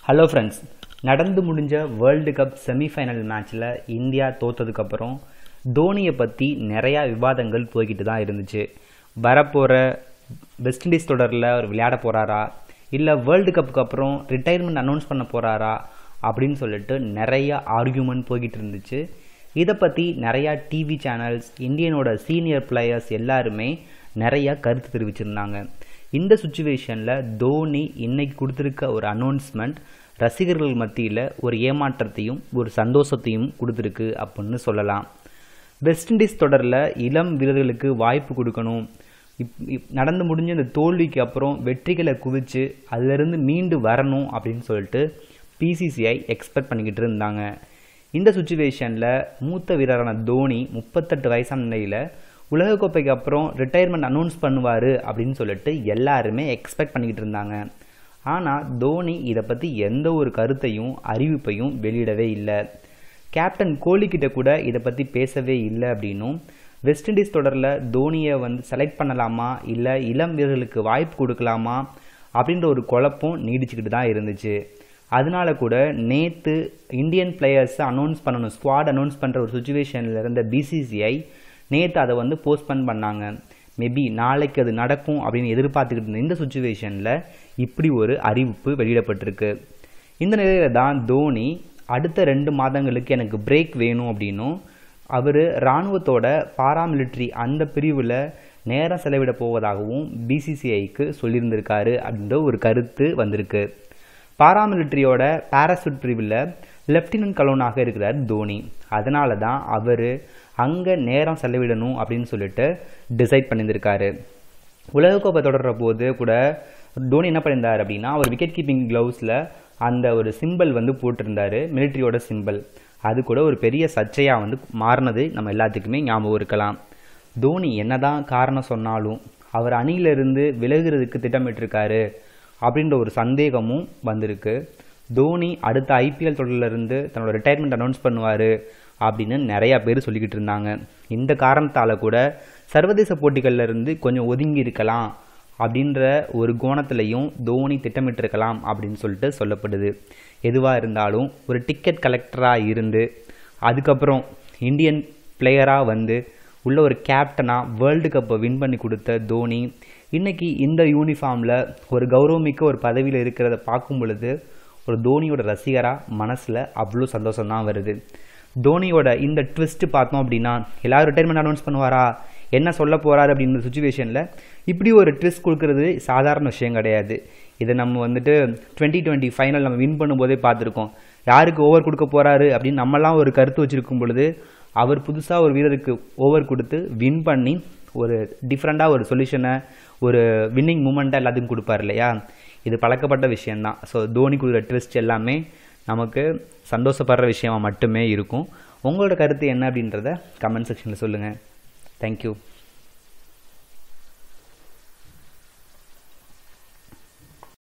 hello friends நடந்து முடிஞ்ச world cup semifinal மேட்ச்சில் இந்தியா தோத்ததுக்கப்புறம் தோனியை பற்றி நிறையா விவாதங்கள் போய்கிட்டு தான் இருந்துச்சு வரப்போகிற வெஸ்ட் இண்டீஸ் தொடரில் அவர் விளையாட போகிறாரா இல்லை வேர்ல்டு கப்புக்கு அப்புறம் ரிட்டையர்மெண்ட் அனௌன்ஸ் பண்ண போகிறாரா அப்படின்னு சொல்லிட்டு நிறைய ஆர்கியூமெண்ட் போய்கிட்டு இருந்துச்சு இதை பற்றி நிறையா டிவி சேனல்ஸ் இந்தியனோட சீனியர் பிளேயர்ஸ் எல்லாருமே நிறையா கருத்து தெரிவிச்சிருந்தாங்க இந்த சுச்சுவேஷனில் தோனி இன்னைக்கு கொடுத்துருக்க ஒரு அனௌன்ஸ்மெண்ட் ரசிகர்கள் மத்தியில் ஒரு ஏமாற்றத்தையும் ஒரு சந்தோஷத்தையும் கொடுத்துருக்கு அப்படின்னு சொல்லலாம் வெஸ்ட் இண்டீஸ் தொடரில் இளம் வீரர்களுக்கு வாய்ப்பு கொடுக்கணும் இப் இப் நடந்து முடிஞ்ச இந்த தோல்விக்கு அப்புறம் வெற்றிகளை குவிச்சு அதிலிருந்து மீண்டு வரணும் அப்படின்னு சொல்லிட்டு பிசிசிஐ எக்ஸ்பெக்ட் பண்ணிக்கிட்டு இருந்தாங்க இந்த சுச்சுவேஷனில் மூத்த வீரரான தோனி முப்பத்தெட்டு வயசான நிலையில் உலகக்கோப்பைக்கு அப்புறம் ரிட்டையர்மெண்ட் அனௌன்ஸ் பண்ணுவார் அப்படின்னு சொல்லிட்டு எல்லாருமே எக்ஸ்பெக்ட் பண்ணிக்கிட்டு இருந்தாங்க ஆனால் தோனி இதை பற்றி எந்த ஒரு கருத்தையும் அறிவிப்பையும் வெளியிடவே இல்லை கேப்டன் கோலி கிட்ட கூட இதை பற்றி பேசவே இல்லை அப்படின்னும் வெஸ்ட் இண்டீஸ் தொடரில் தோனியை வந்து செலக்ட் பண்ணலாமா இல்லை இளம் வீரர்களுக்கு வாய்ப்பு கொடுக்கலாமா அப்படின்ற ஒரு குழப்பம் நீடிச்சுக்கிட்டு தான் இருந்துச்சு அதனால கூட நேற்று இந்தியன் பிளேயர்ஸை அனௌன்ஸ் பண்ணணும் ஸ்குவாட் அனௌன்ஸ் பண்ணுற ஒரு சுச்சுவேஷனில் இருந்த பிசிசிஐ நேற்று அதை வந்து போஸ்ட்பன் பண்ணாங்க மேபி நாளைக்கு அது நடக்கும் அப்படின்னு எதிர்பார்த்துக்கிட்டு இருந்த இந்த சுச்சுவேஷனில் இப்படி ஒரு அறிவிப்பு வெளியிடப்பட்டிருக்கு இந்த நிலையில தான் தோனி அடுத்த ரெண்டு மாதங்களுக்கு எனக்கு பிரேக் வேணும் அப்படின்னும் அவர் இராணுவத்தோட பாராமிலிட்ரி அந்த பிரிவில் நேரம் செலவிட போவதாகவும் பிசிசிஐக்கு சொல்லியிருந்திருக்காரு அப்படின்ற ஒரு கருத்து வந்திருக்கு பாராமிலிட்ரியோட பாராசூட் பிரிவில் லெப்டினன்ட் கலோனாக இருக்கிறார் தோனி அதனால தான் அவர் அங்கே நேரம் செலவிடணும் அப்படின்னு சொல்லிட்டு டிசைட் பண்ணியிருந்திருக்காரு உலகக்கோப்பை தொடர்ற போது கூட தோனி என்ன பண்ணியிருந்தார் அப்படின்னா அவர் விக்கெட் கீப்பிங் க்ளவுஸில் அந்த ஒரு சிம்பிள் வந்து போட்டிருந்தாரு மிலிட்ரியோட சிம்பிள் அது கூட ஒரு பெரிய சர்ச்சையாக வந்து மாறினது நம்ம எல்லாத்துக்குமே ஞாபகம் இருக்கலாம் தோனி என்னதான் காரணம் சொன்னாலும் அவர் அணியிலிருந்து விலகுறதுக்கு திட்டமிட்டிருக்காரு அப்படின்ற ஒரு சந்தேகமும் வந்திருக்கு தோனி அடுத்த ஐபிஎல் தொடரிலிருந்து தன்னோட ரிட்டையர்மெண்ட் அனௌன்ஸ் பண்ணுவார் அப்படின்னு நிறையா பேர் சொல்லிக்கிட்டு இருந்தாங்க இந்த காரணத்தால் கூட சர்வதேச போட்டிகள்ல இருந்து கொஞ்சம் ஒதுங்கி இருக்கலாம் அப்படின்ற ஒரு கோணத்திலையும் தோனி திட்டமிட்டிருக்கலாம் அப்படின்னு சொல்லிட்டு சொல்லப்படுது எதுவாக இருந்தாலும் ஒரு டிக்கெட் கலெக்டராக இருந்து அதுக்கப்புறம் இந்தியன் பிளேயராக வந்து உள்ள ஒரு கேப்டனாக வேர்ல்டு கப்பை வின் பண்ணி கொடுத்த தோனி இன்னைக்கு இந்த யூனிஃபார்மில் ஒரு கௌரவமிக்க ஒரு பதவியில் இருக்கிறத பார்க்கும் பொழுது ஒரு தோனியோட ரசிகராக மனசில் அவ்வளோ சந்தோஷம் தான் வருது தோனியோட இந்த ட்விஸ்ட் பார்த்தோம் அப்படின்னா எல்லாரும் ரிட்டைர்மெண்ட் அனௌன்ஸ் பண்ணுவாரா என்ன சொல்ல போகிறாரு அப்படின்ற சுச்சுவேஷனில் இப்படி ஒரு ட்விஸ்ட் கொடுக்கறது சாதாரண விஷயம் கிடையாது இதை நம்ம வந்துட்டு டுவெண்ட்டி டுவெண்ட்டி ஃபைனல் நம்ம வின் பண்ணும்போதே பார்த்துருக்கோம் யாருக்கு ஓவர் கொடுக்க போகிறாரு அப்படின்னு நம்மலாம் ஒரு கருத்து வச்சுருக்கும் பொழுது அவர் புதுசாக ஒரு வீரருக்கு ஓவர் கொடுத்து வின் பண்ணி ஒரு டிஃப்ரெண்ட்டாக ஒரு சொல்யூஷனை ஒரு வின்னிங் மூமெண்ட்டாக எல்லாத்துக்கும் கொடுப்பார் இல்லையா இது பழக்கப்பட்ட விஷயந்தான் ஸோ தோனி கொடுக்குற ட்விஸ்ட் எல்லாமே நமக்கு சந்தோஷப்படுற விஷயமா மட்டுமே இருக்கும் உங்களோட கருத்து என்ன அப்படின்றத கமெண்ட் செக்ஷனில் சொல்லுங்கள் தேங்க்யூ